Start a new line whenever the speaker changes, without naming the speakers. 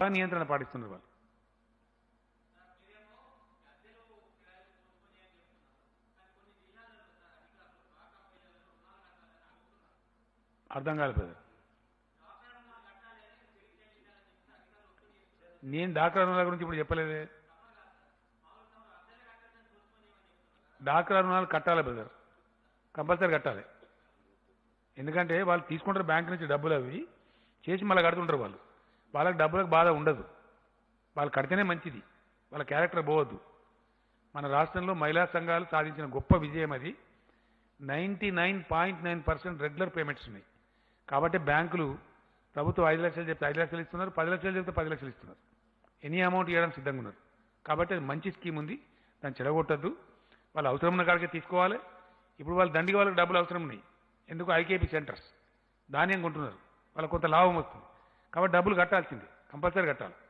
నియంత్రణ పాటిస్తున్నారు వాళ్ళు అర్థం కాలేదు బ్రదర్ నేను డాక్టర్ రుణాల గురించి ఇప్పుడు చెప్పలేదే డాక్టర్ రుణాలు కట్టాలి బ్రదర్ కంపల్సరీ కట్టాలి ఎందుకంటే వాళ్ళు తీసుకుంటారు బ్యాంక్ నుంచి డబ్బులు అవి చేసి మళ్ళీ కడుతుంటారు వాళ్ళు వాళ్ళకి డబ్బులకు బాధ ఉండదు వాళ్ళు కడితేనే మంచిది వాళ్ళ క్యారెక్టర్ పోవద్దు మన రాష్ట్రంలో మహిళా సంఘాలు సాధించిన గొప్ప విజయం అది ninety nine point nine percent regular payments ఉన్నాయి కాబట్టి బ్యాంకులు ప్రభుత్వం ఐదు లక్షలు చెప్తే ఐదు లక్షలు ఇస్తున్నారు పది లక్షలు చెప్తే పది లక్షలు ఇస్తున్నారు ఎనీ అమౌంట్ ఇవ్వడం సిద్ధంగా ఉన్నారు కాబట్టి అది మంచి స్కీమ్ ఉంది దాన్ని చెడగొట్టద్దు వాళ్ళు అవసరం ఉన్న కాడికే తీసుకోవాలి ఇప్పుడు వాళ్ళు దండిగా వాళ్ళకి డబ్బులు అవసరం ఉన్నాయి ఎందుకు ఐకేపీ సెంటర్స్ ధాన్యం కొంటున్నారు వాళ్ళకి కొంత లాభం వస్తుంది కాబట్టి డబ్బులు కట్టాల్సిందే కంపల్సరీ కట్టాలి